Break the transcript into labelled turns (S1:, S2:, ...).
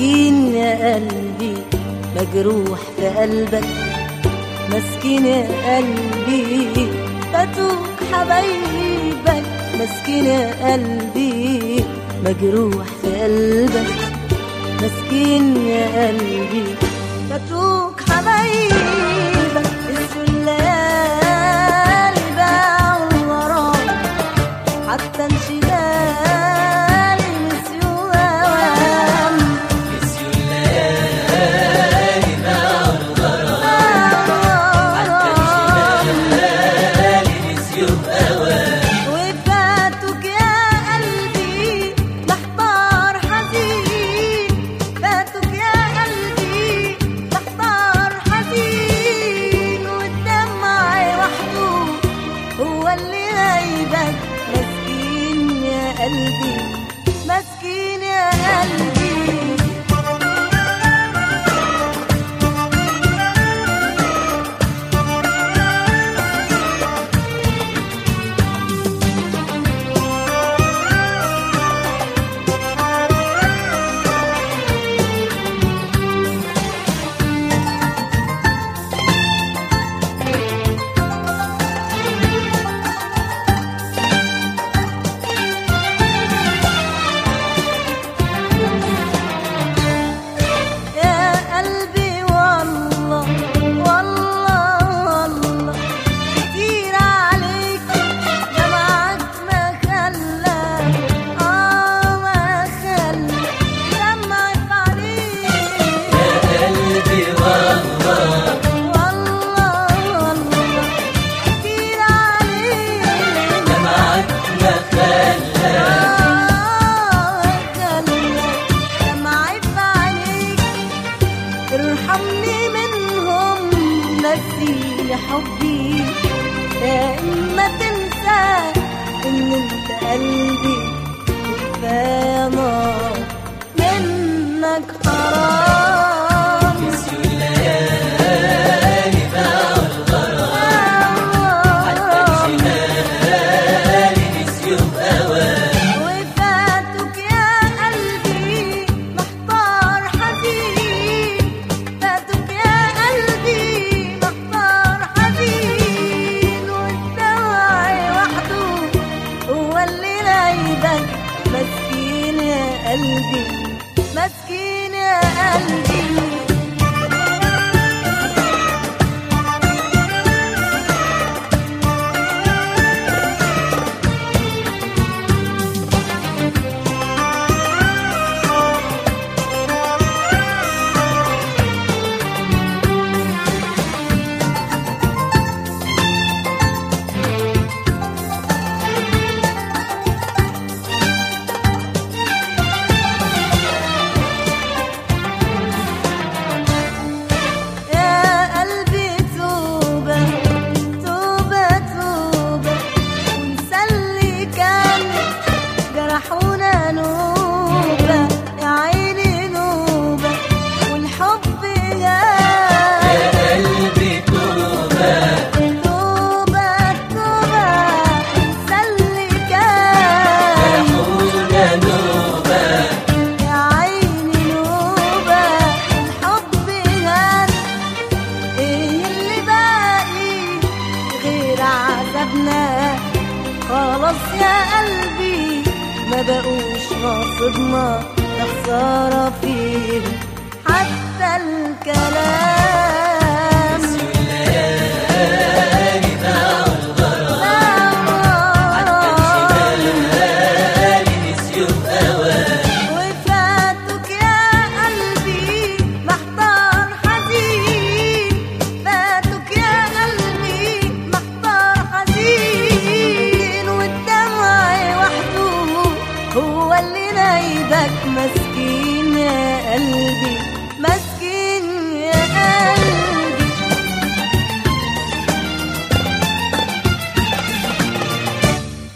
S1: مسكين يا قلبي مجروح في قلبك مسكين يا قلبي فاتوك حبايبك مسكين يا قلبي مجروح في قلبك مسكين يا قلبي فاتوك حبايبك نسيوا الليالي باعوا الغرام حتى انشغالي نسيوا اوام وفاتك يا قلبي محتار حزين فاتك يا قلبي محتار حزين والدمع وحده هو اللي غايبك مسكين يا قلبي مسكين يا قلبي يا قلبي والله والله والله كتير عليك دمعك ما خلى اه ما خلى دمعك عليك
S2: قلبي والله
S1: والله والله كتير عليك
S2: دمعك ما خلى
S1: آه خلى دمعك عليك ارحمني منهم نسيني حبي يا اما تنسى ان انت قلبي كفايه نار منك حرام
S2: نسيوا الليالي باعوا حتى انشغالي نسيوا بأوان
S1: وفاتك يا قلبي محتار حزين فاتك يا قلبي محتار حزين والدمع وحده هو اللي رايبك مسكين يا قلبي مسكين يا قلبي يا قلبي توبة توبة توبة ونسى اللي كان جرحونا نوبة يا عيني نوبة والحب غاب
S2: يا قلبي توبة
S1: توبة توبة ونسى اللي كان
S2: جرحونا نوبة
S1: يا عيني نوبة الحب غاب ايه اللي باقي غير عذابنا خلاص يا قلبي ما بقوش ناصبنا ده خسارة فيهم حتى الكلام
S2: نسيوا الليالي باعوا حتى انشغالي نسيوا بأوان
S1: وفاتك يا قلبي محتار حزين فاتك يا قلبي محتار حزين والدمع وحده هو اللي نايبك مسكين يا قلبي